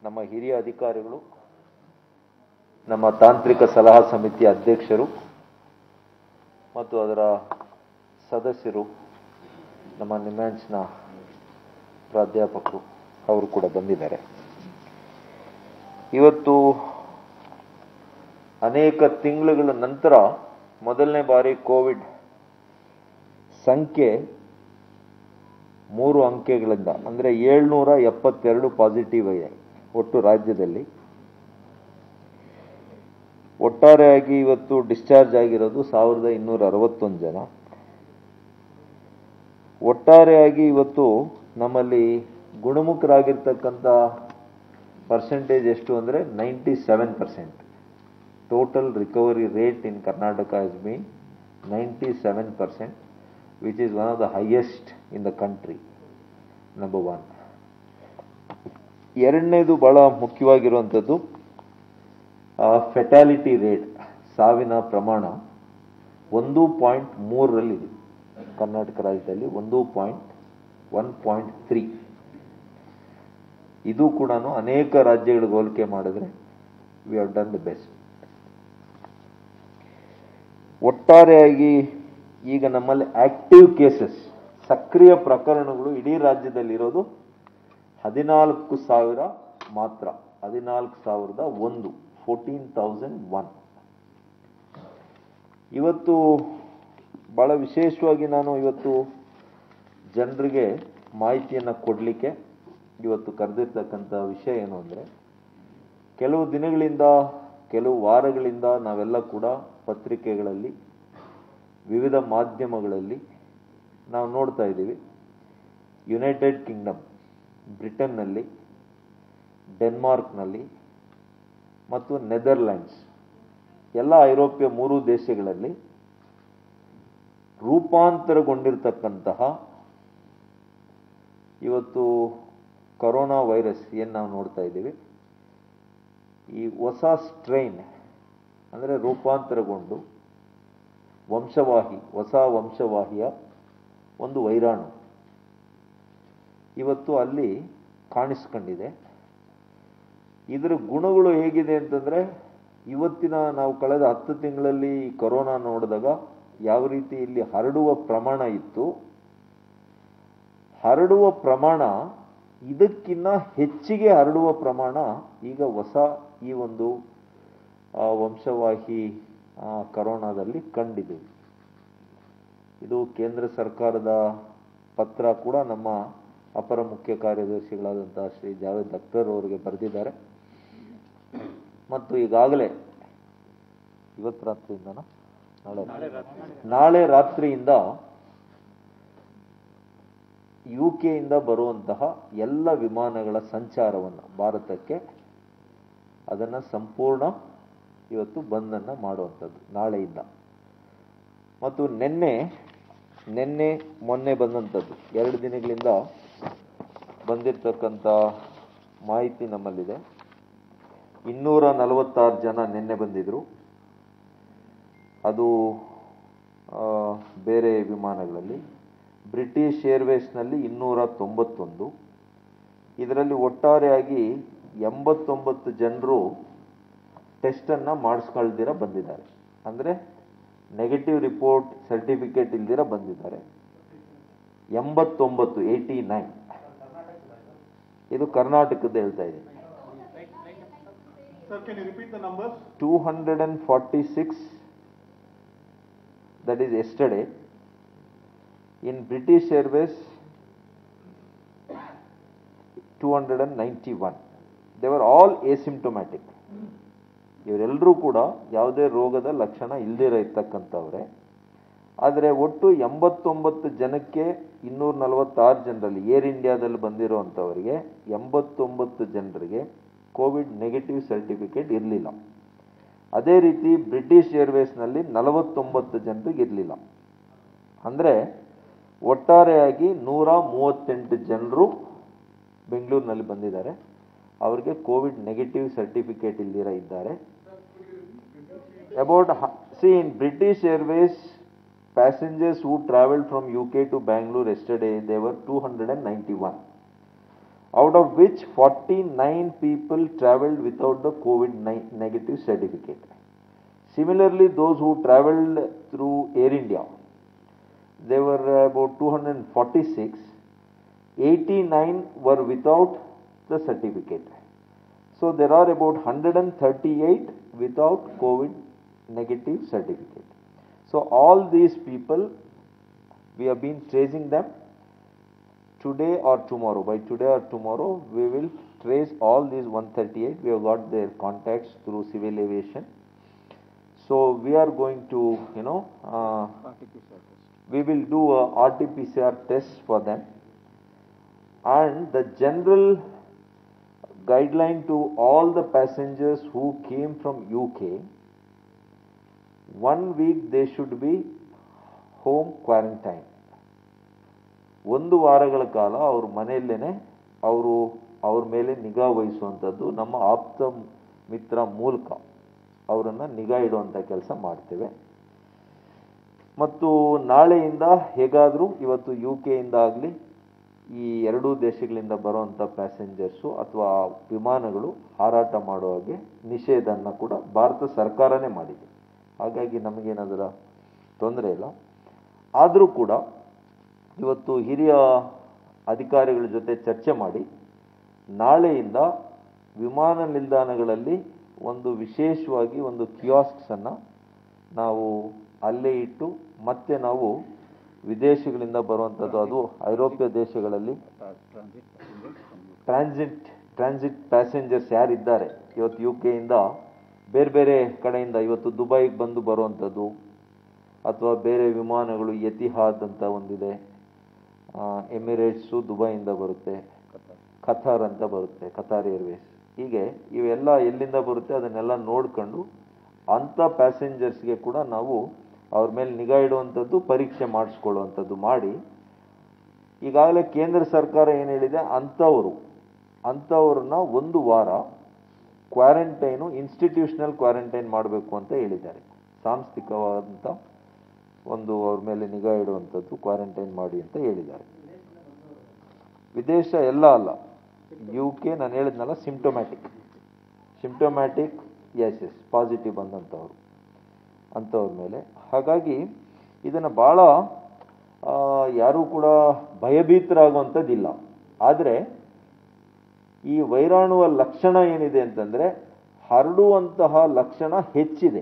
ನಮ್ಮ ಹಿರಿಯ ಅಧಿಕಾರಿಗಳು ನಮ್ಮ ತಾಂತ್ರಿಕ ಸಲಹಾ ಸಮಿತಿಯ ಅಧ್ಯಕ್ಷರು ಮತ್ತು ಅದರ ಸದಸ್ಯರು ನಮ್ಮ ನಿಮ್ಯಾನ್ಸ್ನ ಪ್ರಾಧ್ಯಾಪಕರು ಅವರು ಕೂಡ ಬಂದಿದ್ದಾರೆ ಇವತ್ತು ಅನೇಕ ತಿಂಗಳುಗಳ ನಂತರ ಮೊದಲನೇ ಬಾರಿ ಕೋವಿಡ್ ಸಂಖ್ಯೆ ಮೂರು ಅಂಕೆಗಳಿಂದ ಅಂದರೆ ಏಳ್ನೂರ ಎಪ್ಪತ್ತೆರಡು ಪಾಸಿಟಿವ್ ಇದೆ ಒಟ್ಟು ರಾಜ್ಯದಲ್ಲಿ ಒಟ್ಟಾರೆಯಾಗಿ ಇವತ್ತು ಡಿಸ್ಚಾರ್ಜ್ ಆಗಿರೋದು ಸಾವಿರದ ಇನ್ನೂರ ಅರವತ್ತೊಂದು ಜನ ಒಟ್ಟಾರೆಯಾಗಿ ಇವತ್ತು ನಮ್ಮಲ್ಲಿ ಗುಣಮುಖರಾಗಿರ್ತಕ್ಕಂಥ ಪರ್ಸೆಂಟೇಜ್ ಎಷ್ಟು ಅಂದರೆ ninety seven percent total recovery rate in Karnataka has been ninety seven percent which is one of the highest in the country number one ಎರಡನೇದು ಬಹಳ ಮುಖ್ಯವಾಗಿರುವಂಥದ್ದು ಫೆಟಾಲಿಟಿ ರೇಟ್ ಸಾವಿನ ಪ್ರಮಾಣ ಒಂದು ಪಾಯಿಂಟ್ ಮೂರರಲ್ಲಿದೆ ಕರ್ನಾಟಕ ರಾಜ್ಯದಲ್ಲಿ ಒಂದು ಪಾಯಿಂಟ್ ಒನ್ ಪಾಯಿಂಟ್ ತ್ರೀ ಇದು ಕೂಡ ಅನೇಕ ರಾಜ್ಯಗಳಿಗೆ ಹೋಲಿಕೆ ಮಾಡಿದ್ರೆ we have done the best ಒಟ್ಟಾರೆಯಾಗಿ ಈಗ ನಮ್ಮಲ್ಲಿ ಆಕ್ಟಿವ್ ಕೇಸಸ್ ಸಕ್ರಿಯ ಪ್ರಕರಣಗಳು ಇಡೀ ರಾಜ್ಯದಲ್ಲಿರೋದು ಹದಿನಾಲ್ಕು ಸಾವಿರ ಮಾತ್ರ ಹದಿನಾಲ್ಕು ಸಾವಿರದ ಒಂದು ಫೋರ್ಟೀನ್ ತೌಸಂಡ್ ಒನ್ ಇವತ್ತು ಬಹಳ ವಿಶೇಷವಾಗಿ ನಾನು ಇವತ್ತು ಜನರಿಗೆ ಮಾಹಿತಿಯನ್ನು ಕೊಡಲಿಕ್ಕೆ ಇವತ್ತು ಕರೆದಿರ್ತಕ್ಕಂಥ ವಿಷಯ ಏನು ಅಂದರೆ ಕೆಲವು ದಿನಗಳಿಂದ ಕೆಲವು ವಾರಗಳಿಂದ ನಾವೆಲ್ಲ ಕೂಡ ಪತ್ರಿಕೆಗಳಲ್ಲಿ ವಿವಿಧ ಮಾಧ್ಯಮಗಳಲ್ಲಿ ನಾವು ನೋಡ್ತಾ ಇದ್ದೀವಿ ಯುನೈಟೆಡ್ ಕಿಂಗ್ಡಮ್ ಬ್ರಿಟನ್ನಲ್ಲಿ ಡೆನ್ಮಾರ್ಕ್ನಲ್ಲಿ ಮತ್ತು ನೆದರ್ಲ್ಯಾಂಡ್ಸ್ ಎಲ್ಲ ಐರೋಪ್ಯ ಮೂರು ದೇಶಗಳಲ್ಲಿ ರೂಪಾಂತರಗೊಂಡಿರ್ತಕ್ಕಂತಹ ಇವತ್ತು ಕೊರೋನಾ ವೈರಸ್ ಏನು ನಾವು ನೋಡ್ತಾ ಇದ್ದೀವಿ ಈ ಹೊಸ ಸ್ಟ್ರೈನ್ ಅಂದರೆ ರೂಪಾಂತರಗೊಂಡು ವಂಶವಾಹಿ ಹೊಸ ವಂಶವಾಹಿಯ ಒಂದು ವೈರಾಣು ಇವತ್ತು ಅಲ್ಲಿ ಕಾಣಿಸ್ಕೊಂಡಿದೆ ಇದರ ಗುಣಗಳು ಹೇಗಿದೆ ಅಂತಂದರೆ ಇವತ್ತಿನ ನಾವು ಕಳೆದ ಹತ್ತು ತಿಂಗಳಲ್ಲಿ ಕೊರೋನಾ ನೋಡಿದಾಗ ಯಾವ ರೀತಿ ಇಲ್ಲಿ ಹರಡುವ ಪ್ರಮಾಣ ಇತ್ತು ಹರಡುವ ಪ್ರಮಾಣ ಇದಕ್ಕಿನ್ನ ಹೆಚ್ಚಿಗೆ ಹರಡುವ ಪ್ರಮಾಣ ಈಗ ಹೊಸ ಈ ಒಂದು ವಂಶವಾಹಿ ಕರೋನಾದಲ್ಲಿ ಕಂಡಿದೆ ಇದು ಕೇಂದ್ರ ಸರ್ಕಾರದ ಪತ್ರ ಕೂಡ ನಮ್ಮ ಅಪರ ಮುಖ್ಯ ಕಾರ್ಯದರ್ಶಿಗಳಾದಂತಹ ಶ್ರೀ ಜಾವೇದ್ ಅಖ್ತರ್ ಅವರಿಗೆ ಬರೆದಿದ್ದಾರೆ ಮತ್ತು ಈಗಾಗಲೇ ಇವತ್ತು ರಾತ್ರಿಯಿಂದನ ನಾಳೆ ನಾಳೆ ರಾತ್ರಿಯಿಂದ ಯು ಕೆಯಿಂದ ಬರುವಂತಹ ಎಲ್ಲ ವಿಮಾನಗಳ ಸಂಚಾರವನ್ನು ಭಾರತಕ್ಕೆ ಅದನ್ನು ಸಂಪೂರ್ಣ ಇವತ್ತು ಬಂದನ್ನು ಮಾಡುವಂಥದ್ದು ನಾಳೆಯಿಂದ ಮತ್ತು ನಿನ್ನೆ ನಿನ್ನೆ ಮೊನ್ನೆ ಬಂದಂಥದ್ದು ಎರಡು ದಿನಗಳಿಂದ ಬಂದಿರತಕ್ಕಂಥ ಮಾಹಿತಿ ನಮ್ಮಲ್ಲಿದೆ ಇನ್ನೂರ ನಲವತ್ತಾರು ಜನ ನಿನ್ನೆ ಬಂದಿದ್ದರು ಅದು ಬೇರೆ ವಿಮಾನಗಳಲ್ಲಿ ಬ್ರಿಟಿಷ್ ಏರ್ವೇಸ್ನಲ್ಲಿ ಇನ್ನೂರ ತೊಂಬತ್ತೊಂದು ಇದರಲ್ಲಿ ಒಟ್ಟಾರೆಯಾಗಿ ಎಂಬತ್ತೊಂಬತ್ತು ಜನರು ಟೆಸ್ಟನ್ನು ಮಾಡಿಸ್ಕೊಳ್ದಿರ ಬಂದಿದ್ದಾರೆ ಅಂದರೆ ನೆಗೆಟಿವ್ ರಿಪೋರ್ಟ್ ಸರ್ಟಿಫಿಕೇಟ್ ಇಲ್ದಿರ ಬಂದಿದ್ದಾರೆ ಎಂಬತ್ತೊಂಬತ್ತು ಏಯ್ಟಿ ನೈನ್ ಇದು ಕರ್ನಾಟಕದ ಹೇಳ್ತಾ ಇದ್ದೀನಿ Sir, can you repeat the numbers? Two hundred and forty six that is yesterday in British Airways 291 they were all asymptomatic ಇವರೆಲ್ಲರೂ ಕೂಡ ಯಾವುದೇ ರೋಗದ ಲಕ್ಷಣ ಇಲ್ದಿರ ಇರ್ತಕ್ಕಂಥವ್ರೆ ಆದರೆ ಒಟ್ಟು ಎಂಬತ್ತೊಂಬತ್ತು ಜನಕ್ಕೆ ಇನ್ನೂರ ನಲವತ್ತಾರು ಜನರಲ್ಲಿ ಏರ್ ಇಂಡಿಯಾದಲ್ಲಿ ಬಂದಿರುವಂಥವರಿಗೆ ಎಂಬತ್ತೊಂಬತ್ತು ಜನರಿಗೆ ಕೋವಿಡ್ ನೆಗೆಟಿವ್ ಸರ್ಟಿಫಿಕೇಟ್ ಇರಲಿಲ್ಲ ಅದೇ ರೀತಿ ಬ್ರಿಟಿಷ್ ಏರ್ವೇಸ್ನಲ್ಲಿ ನಲವತ್ತೊಂಬತ್ತು ಜನರಿಗೆ ಇರಲಿಲ್ಲ ಅಂದರೆ ಒಟ್ಟಾರೆಯಾಗಿ ನೂರ ಮೂವತ್ತೆಂಟು ಜನರು ಬೆಂಗಳೂರಿನಲ್ಲಿ ಬಂದಿದ್ದಾರೆ ಅವರಿಗೆ ಕೋವಿಡ್ ನೆಗೆಟಿವ್ ಸರ್ಟಿಫಿಕೇಟ್ ಇಲ್ದಿರ ಇದ್ದಾರೆ about C in British Airways passengers who traveled from UK to Bangalore yesterday, they were 291. out of which 49 people traveled without the COVID ni- negative certificate. Similarly, those who traveled through Air India, they were about 246, 89 were without the certificate. So there are about 138 without COVID negative certificate. So all these people, we have been tracing them today or tomorrow. By today or tomorrow, we will trace all these 138. We have got their contacts through civil aviation. So we are going to, you know, uh, we will do a RT-PCR test for them. And the general guideline to all the passengers who came from UK, one week they should be home quarantine. ಒಂದು ವಾರಗಳ ಕಾಲ ಅವ್ರ ಮನೆಯಲ್ಲೇನೆ ಅವರು ಅವ್ರ ಮೇಲೆ ನಿಗಾ ವಹಿಸುವಂಥದ್ದು ನಮ್ಮ ಆಪ್ತ ಮಿತ್ರ ಮೂಲಕ ಅವರನ್ನು ನಿಗಾ ಇಡುವಂಥ ಕೆಲಸ ಮಾಡ್ತೇವೆ ಮತ್ತು ನಾಳೆಯಿಂದ ಹೇಗಾದರೂ ಇವತ್ತು ಯು ಕೆಯಿಂದ ಆಗಲಿ ಈ ಎರಡೂ ದೇಶಗಳಿಂದ ಬರುವಂಥ ಪ್ಯಾಸೆಂಜರ್ಸು ಅಥವಾ ವಿಮಾನಗಳು ಹಾರಾಟ ಮಾಡೋ ಹಾಗೆ ನಿಷೇಧನ ಕೂಡ ಭಾರತ ಸರ್ಕಾರನೇ ಮಾಡಿದೆ ಹಾಗಾಗಿ ನಮಗೇನದರ ತೊಂದರೆ ಇಲ್ಲ ಆದರೂ ಕೂಡ ಇವತ್ತು ಹಿರಿಯ ಅಧಿಕಾರಿಗಳ ಜೊತೆ ಚರ್ಚೆ ಮಾಡಿ ನಾಳೆಯಿಂದ ವಿಮಾನ ನಿಲ್ದಾಣಗಳಲ್ಲಿ ಒಂದು ವಿಶೇಷವಾಗಿ ಒಂದು ಕಿಯಾಸ್ಕ್ಸನ್ನು ನಾವು ಅಲ್ಲೇ ಇಟ್ಟು ಮತ್ತೆ ನಾವು ವಿದೇಶಗಳಿಂದ ಬರುವಂಥದ್ದು ಅದು ಐರೋಪ್ಯ ದೇಶಗಳಲ್ಲಿ ಟ್ರಾನ್ಸಿಟ್ ಟ್ರಾನ್ಸಿಟ್ ಪ್ಯಾಸೆಂಜರ್ಸ್ ಯಾರಿದ್ದಾರೆ ಇವತ್ತು ಯು ಕೆಯಿಂದ ಬೇರೆ ಬೇರೆ ಕಡೆಯಿಂದ ಇವತ್ತು ದುಬೈಗೆ ಬಂದು ಬರುವಂಥದ್ದು ಅಥವಾ ಬೇರೆ ವಿಮಾನಗಳು ಎತಿಹಾದ್ ಅಂತ ಒಂದಿದೆ ಎಮಿರೇಟ್ಸು ದುಬೈಯಿಂದ ಬರುತ್ತೆ ಕತಾರ್ ಅಂತ ಬರುತ್ತೆ ಕತಾರ್ ಏರ್ವೇಸ್ ಹೀಗೆ ಇವೆಲ್ಲ ಎಲ್ಲಿಂದ ಬರುತ್ತೆ ಅದನ್ನೆಲ್ಲ ನೋಡ್ಕೊಂಡು ಅಂಥ ಪ್ಯಾಸೆಂಜರ್ಸ್ಗೆ ಕೂಡ ನಾವು ಅವ್ರ ಮೇಲೆ ನಿಗಾ ಇಡುವಂಥದ್ದು ಪರೀಕ್ಷೆ ಮಾಡಿಸ್ಕೊಳ್ಳುವಂಥದ್ದು ಮಾಡಿ ಈಗಾಗಲೇ ಕೇಂದ್ರ ಸರ್ಕಾರ ಏನು ಹೇಳಿದೆ ಅಂಥವರು ಅಂಥವ್ರನ್ನ ಒಂದು ವಾರ ಕ್ವಾರಂಟೈನು ಇನ್ಸ್ಟಿಟ್ಯೂಷನಲ್ ಕ್ವಾರಂಟೈನ್ ಮಾಡಬೇಕು ಅಂತ ಹೇಳಿದ್ದಾರೆ ಸಾಂಸ್ಥಿಕವಾದಂಥ ಒಂದು ಅವ್ರ ಮೇಲೆ ನಿಗಾ ಇಡುವಂಥದ್ದು ಕ್ವಾರಂಟೈನ್ ಮಾಡಿ ಅಂತ ಹೇಳಿದ್ದಾರೆ ವಿದೇಶ ಎಲ್ಲ ಅಲ್ಲ ಯು ಕೆ ನಾನು ಹೇಳಿದ್ನಲ್ಲ symptomatic symptomatic as as positive ಬಂದಂಥವ್ರು ಅಂಥವ್ರ ಮೇಲೆ ಹಾಗಾಗಿ ಇದನ್ನು ಭಾಳ ಯಾರೂ ಕೂಡ ಭಯಭೀತರಾಗುವಂಥದ್ದಿಲ್ಲ ಆದರೆ ಈ ವೈರಾಣುವ ಲಕ್ಷಣ ಏನಿದೆ ಅಂತಂದರೆ ಹರಡುವಂತಹ ಲಕ್ಷಣ ಹೆಚ್ಚಿದೆ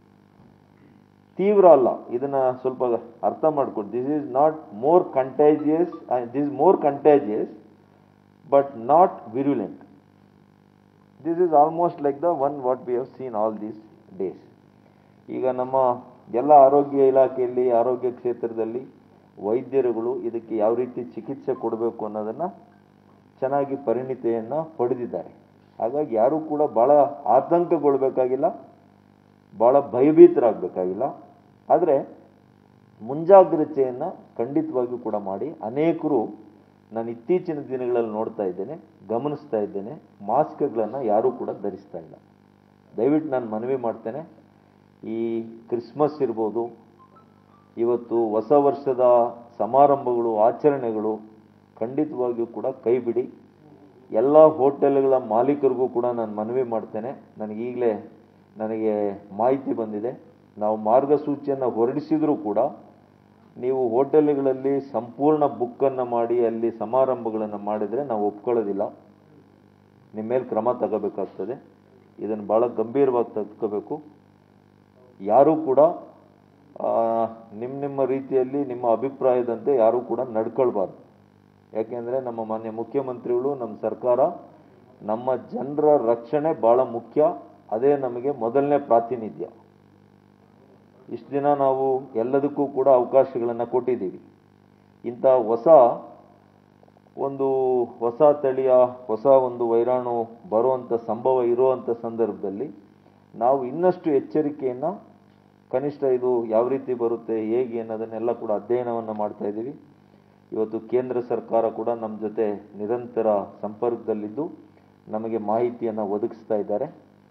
ತೀವ್ರ ಅಲ್ಲ ಇದನ್ನ ಸ್ವಲ್ಪ ಅರ್ಥ ಮಾಡ್ಕೊಂಡು this is not more contagious this more contagious but not virulent this is almost like the one what we have seen all these days ಈಗ ನಮ್ಮ ಎಲ್ಲ ಆರೋಗ್ಯ ಇಲಾಖೆಯಲ್ಲಿ ಆರೋಗ್ಯ ಕ್ಷೇತ್ರದಲ್ಲಿ ವೈದ್ಯರುಗಳು ಇದಕ್ಕೆ ಯಾವ ರೀತಿ ಚಿಕಿತ್ಸೆ ಕೊಡಬೇಕು ಅನ್ನೋದನ್ನು ಚೆನ್ನಾಗಿ ಪರಿಣಿತಿಯನ್ನು ಪಡೆದಿದ್ದಾರೆ ಹಾಗಾಗಿ ಯಾರೂ ಕೂಡ ಭಾಳ ಆತಂಕಗೊಳ್ಬೇಕಾಗಿಲ್ಲ ಭಾಳ ಭಯಭೀತರಾಗಬೇಕಾಗಿಲ್ಲ ಆದರೆ ಮುಂಜಾಗ್ರತೆಯನ್ನು ಖಂಡಿತವಾಗಿಯೂ ಕೂಡ ಮಾಡಿ ಅನೇಕರು ನಾನು ಇತ್ತೀಚಿನ ದಿನಗಳಲ್ಲಿ ನೋಡ್ತಾ ಇದ್ದೇನೆ ಗಮನಿಸ್ತಾ ಇದ್ದೇನೆ ಮಾಸ್ಕ್ಗಳನ್ನು ಯಾರೂ ಕೂಡ ಧರಿಸ್ತಾ ಇಲ್ಲ ದಯವಿಟ್ಟು ನಾನು ಮನವಿ ಮಾಡ್ತೇನೆ ಈ ಕ್ರಿಸ್ಮಸ್ ಇರ್ಬೋದು ಇವತ್ತು ಹೊಸ ವರ್ಷದ ಸಮಾರಂಭಗಳು ಆಚರಣೆಗಳು ಖಂಡಿತವಾಗಿಯೂ ಕೂಡ ಕೈ ಬಿಡಿ ಎಲ್ಲ ಹೋಟೆಲ್ಗಳ ಮಾಲೀಕರಿಗೂ ಕೂಡ ನಾನು ಮನವಿ ಮಾಡ್ತೇನೆ ನನಗೀಗಲೇ ನನಗೆ ಮಾಹಿತಿ ಬಂದಿದೆ ನಾವು ಮಾರ್ಗಸೂಚಿಯನ್ನು ಹೊರಡಿಸಿದರೂ ಕೂಡ ನೀವು ಹೋಟೆಲ್ಗಳಲ್ಲಿ ಸಂಪೂರ್ಣ ಬುಕ್ಕನ್ನು ಮಾಡಿ ಅಲ್ಲಿ ಸಮಾರಂಭಗಳನ್ನು ಮಾಡಿದರೆ ನಾವು ಒಪ್ಕೊಳ್ಳೋದಿಲ್ಲ ನಿಮ್ಮ ಮೇಲೆ ಕ್ರಮ ತಗೋಬೇಕಾಗ್ತದೆ ಇದನ್ನು ಭಾಳ ಗಂಭೀರವಾಗಿ ತೆಗೆದುಕೋಬೇಕು ಯಾರೂ ಕೂಡ ನಿಮ್ಮ ನಿಮ್ಮ ರೀತಿಯಲ್ಲಿ ನಿಮ್ಮ ಅಭಿಪ್ರಾಯದಂತೆ ಯಾರೂ ಕೂಡ ನಡ್ಕೊಳ್ಬಾರ್ದು ಯಾಕೆಂದರೆ ನಮ್ಮ ಮಾನ್ಯ ಮುಖ್ಯಮಂತ್ರಿಗಳು ನಮ್ಮ ಸರ್ಕಾರ ನಮ್ಮ ಜನರ ರಕ್ಷಣೆ ಭಾಳ ಮುಖ್ಯ ಅದೇ ನಮಗೆ ಮೊದಲನೇ ಪ್ರಾತಿನಿಧ್ಯ ಇಷ್ಟು ದಿನ ನಾವು ಎಲ್ಲದಕ್ಕೂ ಕೂಡ ಅವಕಾಶಗಳನ್ನು ಕೊಟ್ಟಿದ್ದೀವಿ ಇಂಥ ಹೊಸ ಒಂದು ಹೊಸ ತಳಿಯ ಹೊಸ ಒಂದು ವೈರಾಣು ಬರುವಂಥ ಸಂಭವ ಇರುವಂಥ ಸಂದರ್ಭದಲ್ಲಿ ನಾವು ಇನ್ನಷ್ಟು ಎಚ್ಚರಿಕೆಯನ್ನು ಕನಿಷ್ಠ ಇದು ಯಾವ ರೀತಿ ಬರುತ್ತೆ ಹೇಗೆ ಅನ್ನೋದನ್ನೆಲ್ಲ ಕೂಡ ಅಧ್ಯಯನವನ್ನು ಮಾಡ್ತಾ ಇದ್ದೀವಿ ಇವತ್ತು ಕೇಂದ್ರ ಸರ್ಕಾರ ಕೂಡ ನಮ್ಮ ಜೊತೆ ನಿರಂತರ ಸಂಪರ್ಕದಲ್ಲಿದ್ದು ನಮಗೆ ಮಾಹಿತಿಯನ್ನು ಒದಗಿಸ್ತಾ ಇದ್ದಾರೆ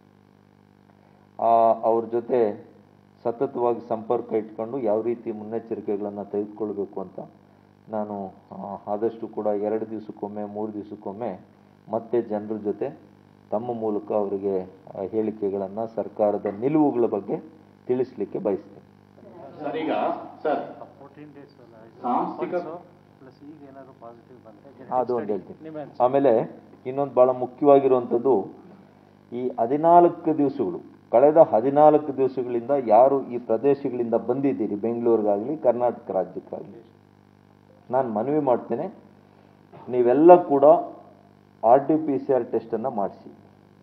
ಅವ್ರ ಜೊತೆ ಸತತವಾಗಿ ಸಂಪರ್ಕ ಇಟ್ಕೊಂಡು ಯಾವ ರೀತಿ ಮುನ್ನೆಚ್ಚರಿಕೆಗಳನ್ನು ತೆಗೆದುಕೊಳ್ಬೇಕು ಅಂತ ನಾನು ಆ, ಆದಷ್ಟು ಕೂಡ ಎರಡು ದಿವಸಕ್ಕೊಮ್ಮೆ ಮೂರು ದಿವಸಕ್ಕೊಮ್ಮೆ ಮತ್ತೆ ಜನರ ಜೊತೆ ತಮ್ಮ ಮೂಲಕ ಅವರಿಗೆ ಆ, ಹೇಳಿಕೆಗಳನ್ನು ಸರ್ಕಾರದ ನಿಲುವುಗಳ ಬಗ್ಗೆ ತಿಳಿಸ್ಲಿಕ್ಕೆ ಬಯಸ್ತೇನೆ ಸರ್ ಈಗ ಸರ್ ಫೋರ್ಟೀನ್ ಡೇಸ್ ಸಾಂಸ್ಥಿಕ ಪ್ಲಸ್ ಈಗ ಏನಾದ್ರು ಪಾಸಿಟಿವ್ ಬಂದರೆ ಅದು ಒಂದು ಹೇಳ್ತೀನಿ ಆಮೇಲೆ ಇನ್ನೊಂದು ಬಹಳ ಮುಖ್ಯವಾಗಿರುವಂಥದ್ದು ಈ ಹದಿನಾಲ್ಕು ದಿವಸಗಳು ಕಳೆದ ಹದಿನಾಲ್ಕು ದಿವಸಗಳಿಂದ ಯಾರು ಈ ಪ್ರದೇಶಗಳಿಂದ ಬಂದಿದ್ದೀರಿ ಬೆಂಗಳೂರಿಗಾಗಲಿ ಕರ್ನಾಟಕ ರಾಜ್ಯಕ್ಕಾಗಲಿ ನಾನು ಮನವಿ ಮಾಡ್ತೇನೆ ನೀವೆಲ್ಲ ಕೂಡ R T P C R ಟೆಸ್ಟನ್ನು ಮಾಡಿಸಿ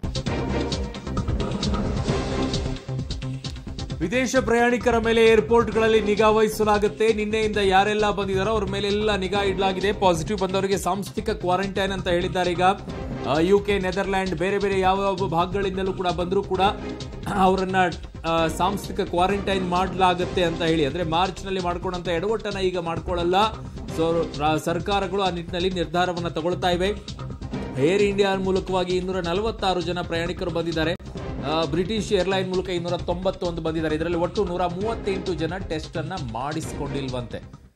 ವಿದೇಶ ಪ್ರಯಾಣಿಕರ ಮೇಲೆ ಏರ್ಪೋರ್ಟ್ಗಳಲ್ಲಿ ನಿಗಾ ವಹಿಸಲಾಗುತ್ತೆ ನಿನ್ನೆಯಿಂದ ಯಾರೆಲ್ಲ ಬಂದಿದ್ದಾರೋ ಅವ್ರ ಮೇಲೆ ಎಲ್ಲ ನಿಗಾ ಇಡಲಾಗಿದೆ ಪಾಸಿಟಿವ್ ಬಂದವರಿಗೆ ಸಾಂಸ್ಥಿಕ ಕ್ವಾರಂಟೈನ್ ಅಂತ ಹೇಳಿದ್ದಾರೆ ಈಗ ಯು ಕೆ ನೆದರ್ಲ್ಯಾಂಡ್ ಬೇರೆ ಬೇರೆ ಯಾವ ಯಾವ ಭಾಗಗಳಿಂದಲೂ ಕೂಡ ಬಂದರೂ ಕೂಡ ಅವರನ್ನ ಆ, ಸಾಂಸ್ಥಿಕ ಕ್ವಾರಂಟೈನ್ ಮಾಡಲಾಗುತ್ತೆ ಅಂತ ಹೇಳಿ ಅಂದ್ರೆ ಮಾರ್ಚ್ ನಲ್ಲಿ ಮಾಡ್ಕೊಂಡಂತ ಎಡವಟ್ಟನ್ನ ಈಗ ಮಾಡ್ಕೊಳ್ಳಲ್ಲ ಸೊ ರಾ- ಸರ್ಕಾರಗಳು ಆ ನಿಟ್ಟಿನಲ್ಲಿ ನಿರ್ಧಾರವನ್ನ ತಗೊಳ್ತಾ ಇವೆ ಏರ್ ಇಂಡಿಯಾ ಮೂಲಕವಾಗಿ ಇನ್ನೂರ ನಲವತ್ತಾರು ಜನ ಪ್ರಯಾಣಿಕರು ಬಂದಿದ್ದಾರೆ ಆ, ಬ್ರಿಟಿಷ್ ಏರ್ಲೈನ್ ಮೂಲಕ ಇನ್ನೂರ ತೊಂಬತ್ತೊಂದು ಬಂದಿದ್ದಾರೆ ಇದರಲ್ಲಿ ಒಟ್ಟು ನೂರ ಮೂವತ್ತೆಂಟು ಜನ ಟೆಸ್ಟ್ ಅನ್ನ ಮಾಡಿಸಿಕೊಂಡಿಲ್ವಂತೆ